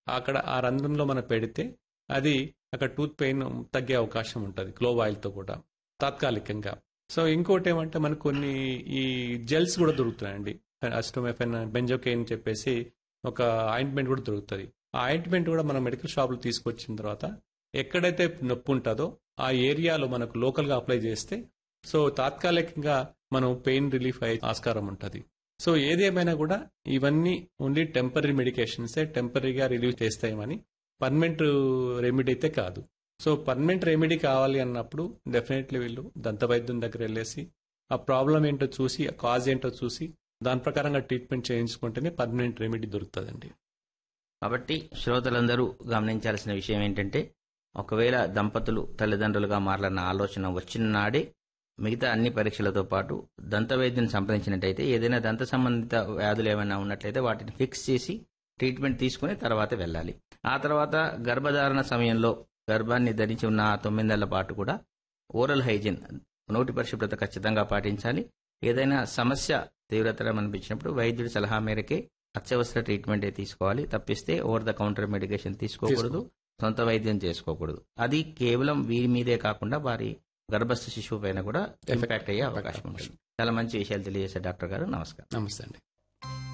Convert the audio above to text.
అక్కడ ఆ రంధ్రంలో మనం పెడితే అది అక్కడ టూత్ పెయిన్ తగ్గే అవకాశం ఉంటుంది క్లోవ్ ఆయిల్తో కూడా తాత్కాలికంగా సో ఇంకోటి ఏమంటే మనకు కొన్ని ఈ జెల్స్ కూడా దొరుకుతున్నాయండి అస్టోమెఫెన్ బెంజోకెయిన్ చెప్పేసి ఒక ఆయింట్మెంట్ కూడా దొరుకుతుంది ఆ ఆయింట్మెంట్ కూడా మనం మెడికల్ షాప్లో తీసుకొచ్చిన తర్వాత ఎక్కడైతే నొప్పి ఉంటుందో ఆ ఏరియాలో మనకు లోకల్గా అప్లై చేస్తే సో తాత్కాలికంగా మనం పెయిన్ రిలీఫ్ అయ్యే ఆస్కారం ఉంటుంది సో ఏదేమైనా కూడా ఇవన్నీ ఓన్లీ టెంపరీ మెడికేషన్సే టెంపరీగా రిలీవ్ చేస్తాయని పర్మనెంట్ రెమెడీ అయితే కాదు సో పర్మనెంట్ రెమెడీ కావాలి అన్నప్పుడు డెఫినెట్లీ వీళ్ళు దంత వైద్యం దగ్గర వెళ్ళేసి ఆ ప్రాబ్లం ఏంటో చూసి ఆ కాజ్ ఏంటో చూసి దాని ప్రకారంగా ట్రీట్మెంట్ చేయించుకుంటేనే పర్మనెంట్ రెమెడీ దొరుకుతుందండి కాబట్టి శ్రోతలందరూ గమనించాల్సిన విషయం ఏంటంటే ఒకవేళ దంపతులు తల్లిదండ్రులుగా మారాలన్న ఆలోచన వచ్చిన నాడే మిగతా అన్ని పరీక్షలతో పాటు దంత వైద్యుని సంప్రదించినట్టయితే ఏదైనా దంత సంబంధిత వ్యాధులు ఏమైనా ఉన్నట్లయితే వాటిని ఫిక్స్ చేసి ట్రీట్మెంట్ తీసుకుని తర్వాత వెళ్ళాలి ఆ తర్వాత గర్భధారణ సమయంలో గర్భాన్ని ధరించి ఉన్న ఆ తొమ్మిది నెలల పాటు కూడా ఓరల్ హైజీన్ నోటి పరిశుభ్రత ఖచ్చితంగా పాటించాలి ఏదైనా సమస్య తీవ్రతరం అనిపించినప్పుడు వైద్యుడి సలహా మేరకే అత్యవసర ట్రీట్మెంటే తీసుకోవాలి తప్పిస్తే ఓవర్ ద కౌంటర్ మెడికేషన్ తీసుకోకూడదు సొంత వైద్యం చేసుకోకూడదు అది కేవలం వీరి మీదే కాకుండా వారి గర్భస్థ శిశువు పైన కూడా ఇంపాక్ట్ అయ్యే అవకాశం ఉంటుంది చాలా మంచి విషయాలు తెలియజేశారు డాక్టర్ గారు నమస్కారం నమస్తే అండి